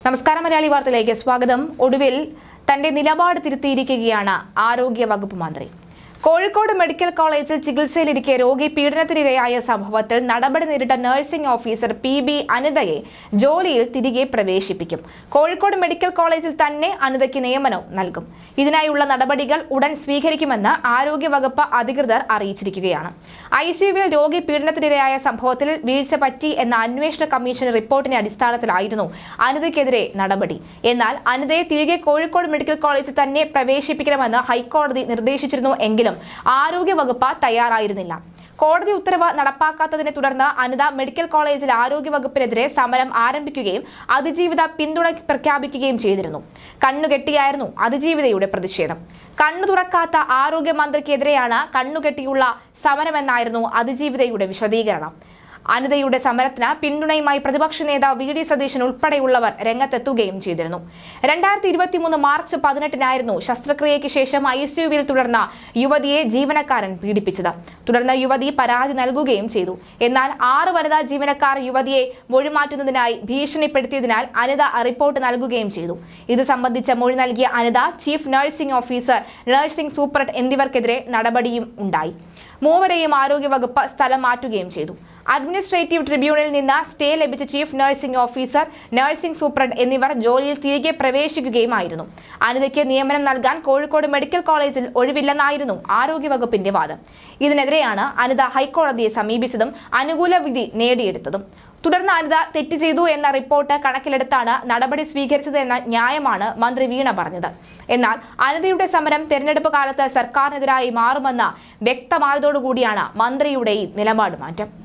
നമസ്കാരം മലയാളി വാർത്തയിലേക്ക് സ്വാഗതം ഒടുവിൽ തന്റെ നിലപാട് തിരുത്തിയിരിക്കുകയാണ് ആരോഗ്യ വകുപ്പ് മന്ത്രി കോഴിക്കോട് മെഡിക്കൽ കോളേജിൽ ചികിത്സയിലിരിക്കെ രോഗി പീഡനത്തിനിരയായ സംഭവത്തിൽ നടപടി നേരിട്ട നഴ്സിംഗ് ഓഫീസർ പി ബി അനിതയെ ജോലിയിൽ തിരികെ പ്രവേശിപ്പിക്കും കോഴിക്കോട് മെഡിക്കൽ കോളേജിൽ തന്നെ അനിതയ്ക്ക് നിയമനവും നൽകും ഇതിനായുള്ള നടപടികൾ ഉടൻ സ്വീകരിക്കുമെന്ന് ആരോഗ്യ വകുപ്പ് അധികൃതർ അറിയിച്ചിരിക്കുകയാണ് ഐ സിയുവിൽ രോഗി പീഡനത്തിനിരയായ സംഭവത്തിൽ വീഴ്ച പറ്റി എന്ന അന്വേഷണ കമ്മീഷൻ റിപ്പോർട്ടിന്റെ അടിസ്ഥാനത്തിലായിരുന്നു അനിതയ്ക്കെതിരെ നടപടി എന്നാൽ അനിതയെ തിരികെ കോഴിക്കോട് മെഡിക്കൽ കോളേജിൽ തന്നെ പ്രവേശിപ്പിക്കണമെന്ന് ഹൈക്കോടതി നിർദ്ദേശിച്ചിരുന്നു എങ്കിലും ആരോഗ്യ വകുപ്പ് തയ്യാറായിരുന്നില്ല കോടതി ഉത്തരവ് നടപ്പാക്കാത്തതിനെ തുടർന്ന് അനിത മെഡിക്കൽ കോളേജിൽ ആരോഗ്യ വകുപ്പിനെതിരെ സമരം ആരംഭിക്കുകയും അതിജീവിത പിന്തുണ പ്രഖ്യാപിക്കുകയും ചെയ്തിരുന്നു കണ്ണുകെട്ടിയായിരുന്നു അതിജീവിതയുടെ പ്രതിഷേധം കണ്ണു തുറക്കാത്ത ആരോഗ്യമന്ത്രിക്കെതിരെയാണ് കണ്ണുകെട്ടിയുള്ള സമരമെന്നായിരുന്നു അതിജീവിതയുടെ വിശദീകരണം അനിതയുടെ സമരത്തിന് പിന്തുണയുമായി പ്രതിപക്ഷ നേതാവ് വി ഡി സതീശൻ ഉൾപ്പെടെയുള്ളവർ രംഗത്തെത്തുകയും ചെയ്തിരുന്നു രണ്ടായിരത്തി ഇരുപത്തിമൂന്ന് മാർച്ച് പതിനെട്ടിനായിരുന്നു ശസ്ത്രക്രിയയ്ക്ക് ശേഷം ഐ സിയുവിൽ തുടർന്ന യുവതിയെ ജീവനക്കാരൻ പീഡിപ്പിച്ചത് തുടർന്ന് യുവതി പരാതി നൽകുകയും ചെയ്തു എന്നാൽ ആറ് വനിതാ ജീവനക്കാർ യുവതിയെ മൊഴിമാറ്റുന്നതിനായി ഭീഷണിപ്പെടുത്തിയതിനാൽ അനിത റിപ്പോർട്ട് നൽകുകയും ചെയ്തു ഇത് സംബന്ധിച്ച മൊഴി നൽകിയ Anitha chief nursing officer nursing superintendent എന്നിവർക്കെതിരെ നടപടിയും ഉണ്ടായി മൂവരെയും ആരോഗ്യവകുപ്പ് സ്ഥലം മാറ്റുകയും ചെയ്തു അഡ്മിനിസ്ട്രേറ്റീവ് ട്രിബ്യൂണലിൽ നിന്ന് സ്റ്റേ ലഭിച്ച chief nursing officer nursing superintendent എന്നിവർ ജോലിയിൽ തിരികെ പ്രവേശിക്കുകയുമായിരുന്നു അനിതയ്ക്ക് നിയമനം നൽകാൻ കോഴിക്കോട് മെഡിക്കൽ കോളേജിൽ ഒഴിവില്ലെന്നായിരുന്നു ആരോഗ്യവകുപ്പിന്റെ വാദം ഇതിനെതിരെയാണ് അനിത ഹൈക്കോടതിയെ സമീപിച്ചതും അനുകൂല വിധി നേടിയെടുത്തതും തുടർന്ന് അനിത തെറ്റ് ചെയ്തു എന്ന റിപ്പോർട്ട് കണക്കിലെടുത്താണ് നടപടി സ്വീകരിച്ചത് എന്ന ന്യായമാണ് മന്ത്രി വീണ പറഞ്ഞത് എന്നാൽ അനിതയുടെ സമരം തെരഞ്ഞെടുപ്പ് കാലത്ത് സർക്കാരിനെതിരായി മാറുമെന്ന് വ്യക്തമായതോടുകൂടിയാണ് മന്ത്രിയുടെ ഈ നിലപാട് മാറ്റം